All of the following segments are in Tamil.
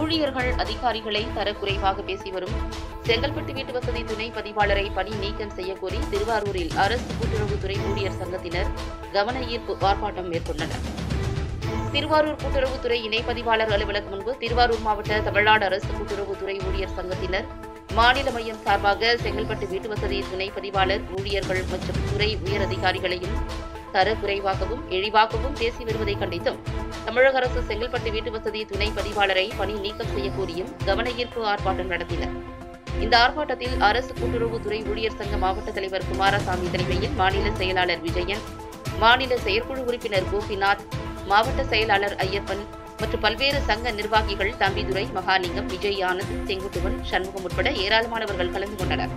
ஊழியர்கள் அதிகாரிகளை தரக்குறைவாக பேசி வரும் செங்கல்பட்டு வீட்டு வசதி துணை பதிவாளரை பணி நீக்கம் செய்யக்கோரி திருவாரூரில் அரசு கூட்டுறவுத்துறை ஊழியர் சங்கத்தினர் கவன ஈர்ப்பு ஆர்ப்பாட்டம் மேற்கொண்டனர் திருவாரூர் கூட்டுறவுத்துறை இணை பதிவாளர் அலுவலகம் முன்பு திருவாரூர் மாவட்ட தமிழ்நாடு அரசு கூட்டுறவுத்துறை ஊழியர் சங்கத்தினர் மாநில மையம் சார்பாக செங்கல்பட்டு வீட்டு வசதி துணை பதிவாளர் ஊழியர்கள் மற்றும் துறை உயரதிகாரிகளையும் தரக்குறைவாகவும் இழிவாகவும் பேசி வருவதை கண்டித்தும் தமிழக அரசு செங்கல்பட்டு வீட்டு வசதி துணை பதிவாளரை பணி நீக்கம் செய்ய கோரியும் கவன ஈர்ப்பு ஆர்ப்பாட்டம் நடத்தினர் இந்த ஆர்ப்பாட்டத்தில் அரசு கூட்டுறவுத்துறை ஊழியர் சங்க மாவட்ட தலைவர் குமாரசாமி தலைமையில் மாநில செயலாளர் விஜயன் மாநில செயற்குழு உறுப்பினர் கோபிநாத் மாவட்ட செயலாளர் ஐயப்பன் மற்றும் பல்வேறு சங்க நிர்வாகிகள் தம்பிதுரை மகாலிங்கம் விஜய் ஆனந்த் செங்குட்டுவன் சண்முகம் உட்பட ஏராளமானவர்கள் கலந்து கொண்டனர்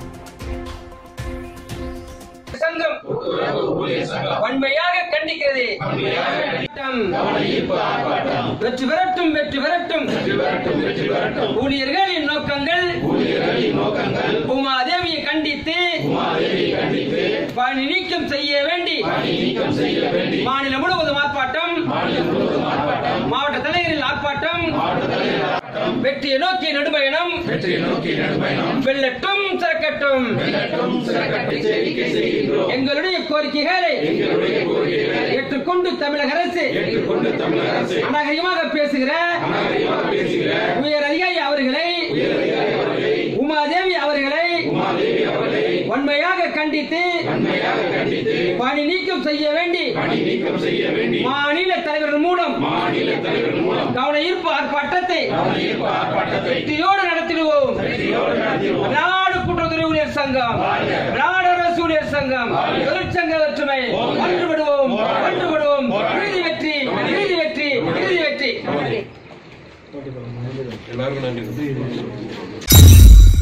சங்கம் வன்மையாக கண்டிக்கிறது வெற்றி பெறட்டும் வெற்றி பெறட்டும் ஊழியர்களின் நோக்கங்கள் உமாதேவியை கண்டித்து பணி நீக்கம் செய்ய வேண்டி மாநிலம் முழுவதும் ஆர்ப்பாட்டம் மாவட்ட தலைவரில் ஆர்ப்பாட்டம் வெற்றியை நோக்கி நடுபயணம் வெல்லட்டும் சிறக்கட்டும் எங்களுடைய கோரிக்கைகளை ஏற்றுக்கொண்டு தமிழக அரசு அநாகரிகமாக பேசுகிற உயர் அதிகாரி அவர்களை உமாதேவி அவர்களை வன்மையாக கண்டித்து பணி நீக்கம் செய்ய வேண்டி மாநில தலைவர்கள் மூலம் கவன ஈர்ப்பு ஆர்ப்பாட்டத்தை வெற்றியோடு நடத்திடுவோம் நாடு கூட்டுறவுத்துறை ஊழியர் சங்கம் நாடு அரசு ஊழியர் சங்கம் தொழிற்சங்க ஒற்றுமை ஒன்றுபடுவோம் ஒன்றுபடுவோம் இறுதி வெற்றி இறுதி வெற்றி இறுதி வெற்றி எல்லாருக்கும் நன்றி